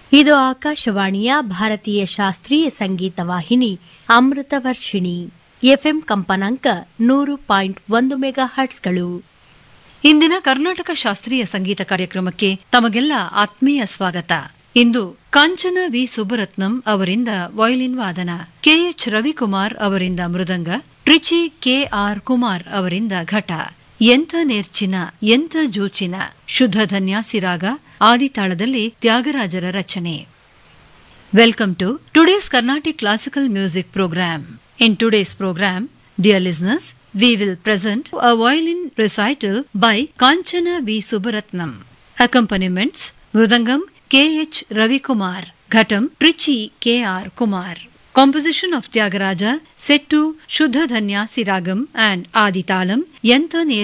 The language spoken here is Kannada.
ಇದು ಆಕಾಶವಾಣಿಯ ಭಾರತೀಯ ಶಾಸ್ತ್ರೀಯ ಸಂಗೀತ ವಾಹಿನಿ ಅಮೃತ ವರ್ಷಿಣಿ ಎಫ್ಎಂ ಕಂಪನಾಂಕ ನೂರು ಪಾಯಿಂಟ್ ಒಂದು ಮೆಗಾ ಹರ್ಟ್ಸ್ಗಳು ಇಂದಿನ ಕರ್ನಾಟಕ ಶಾಸ್ತ್ರೀಯ ಸಂಗೀತ ಕಾರ್ಯಕ್ರಮಕ್ಕೆ ತಮಗೆಲ್ಲ ಆತ್ಮೀಯ ಸ್ವಾಗತ ಇಂದು ಕಾಂಚನ ವಿ ಸುಬ್ಬರತ್ನಂ ಅವರಿಂದ ವಯಲಿನ್ ವಾದನ ಕೆಎಚ್ ರವಿಕುಮಾರ್ ಅವರಿಂದ ಮೃದಂಗ ಟ್ರಿಚಿ ಕೆಆರ್ ಕುಮಾರ್ ಅವರಿಂದ ಘಟ ಎಂಥ ನೇರ್ಚಿನ ಎಂಥ ಜೂಚಿನ ಶುದ್ಧ ಧನ್ಯಾಸಿರಾಗ ಆದಿತಾಳದಲ್ಲಿ ತ್ಯಾಗರಾಜರ ರಚನೆ Welcome to today's Carnatic Classical Music Program. In today's program, dear listeners, we will present a violin recital by Kanchana V. Subaratnam. Accompaniments Mrudangam K. H. Ravikumar, Ghatam Trichy K. R. Kumar. Composition of Tyagaraja set to Shuddha Dhanya Siragam and Aditalam Yanta